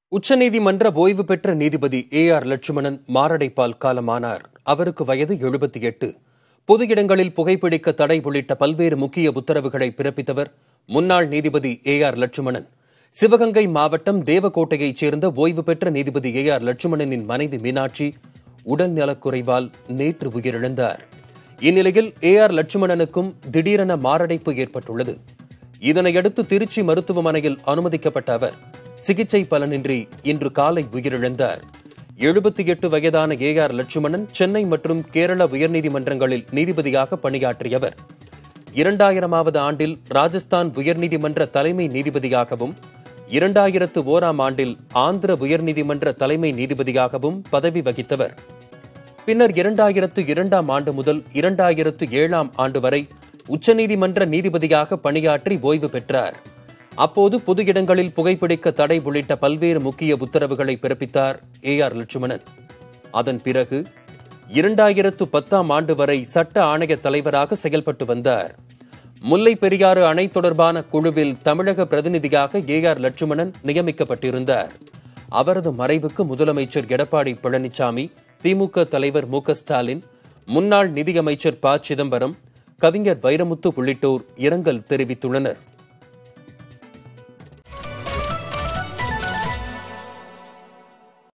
உச்சநீதிமன்ற ஓய்வு பெற்ற நீதிபதி ஏ ஆர் லட்சுமணன் மாரடைப்பால் காலமானார் அவருக்கு வயது எழுபத்தி எட்டு பொது இடங்களில் புகைப்பிடிக்க தடை உள்ளிட்ட பல்வேறு முக்கிய உத்தரவுகளை பிறப்பித்தவர் முன்னாள் நீதிபதி ஏ ஆர் லட்சுமணன் சிவகங்கை மாவட்டம் தேவக்கோட்டையைச் சேர்ந்த ஓய்வு பெற்ற நீதிபதி ஏ ஆர் லட்சுமணனின் மனைவி மீனாட்சி உடல் நலக்குறைவால் நேற்று உயிரிழந்தார் இந்நிலையில் ஏ ஆர் லட்சுமணனுக்கும் திடீரென மாரடைப்பு ஏற்பட்டுள்ளது இதனையடுத்து திருச்சி மருத்துவமனையில் அனுமதிக்கப்பட்ட அவர் சிகிச்சை பலனின்றி இன்று காலை உயிரிழந்தார் எழுபத்தி எட்டு வயதான ஏ ஆர் லட்சுமணன் சென்னை மற்றும் கேரள உயர்நீதிமன்றங்களில் நீதிபதியாக பணியாற்றியவர் இரண்டாயிரமாவது ஆண்டில் ராஜஸ்தான் உயர்நீதிமன்ற தலைமை நீதிபதியாகவும் இரண்டாயிரத்து ஓராம் ஆண்டில் ஆந்திர உயர்நீதிமன்ற தலைமை நீதிபதியாகவும் பதவி வகித்தவர் பின்னர் இரண்டாயிரத்து இரண்டாம் ஆண்டு முதல் இரண்டாயிரத்து ஏழாம் ஆண்டு வரை உச்சநீதிமன்ற நீதிபதியாக பணியாற்றி ஓய்வு பெற்றார் அப்போது பொது இடங்களில் புகைப்பிடிக்க தடை உள்ளிட்ட பல்வேறு முக்கிய உத்தரவுகளை பிறப்பித்தார் ஏ ஆர் லட்சுமணன் அதன் பிறகு இரண்டாயிரத்து பத்தாம் ஆண்டு வரை சட்ட ஆணைய தலைவராக செயல்பட்டு வந்தார் முல்லை பெரியாறு அணை தொடர்பான குழுவில் தமிழக பிரதிநிதியாக ஏ ஆர் லட்சுமணன் நியமிக்கப்பட்டிருந்தார் அவரது மறைவுக்கு முதலமைச்சர் எடப்பாடி பழனிசாமி திமுக தலைவர் மு க ஸ்டாலின் முன்னாள் நிதியமைச்சர் ப சிதம்பரம் கவிஞர் வைரமுத்து உள்ளிட்டோர் இரங்கல் தெரிவித்துள்ளனர்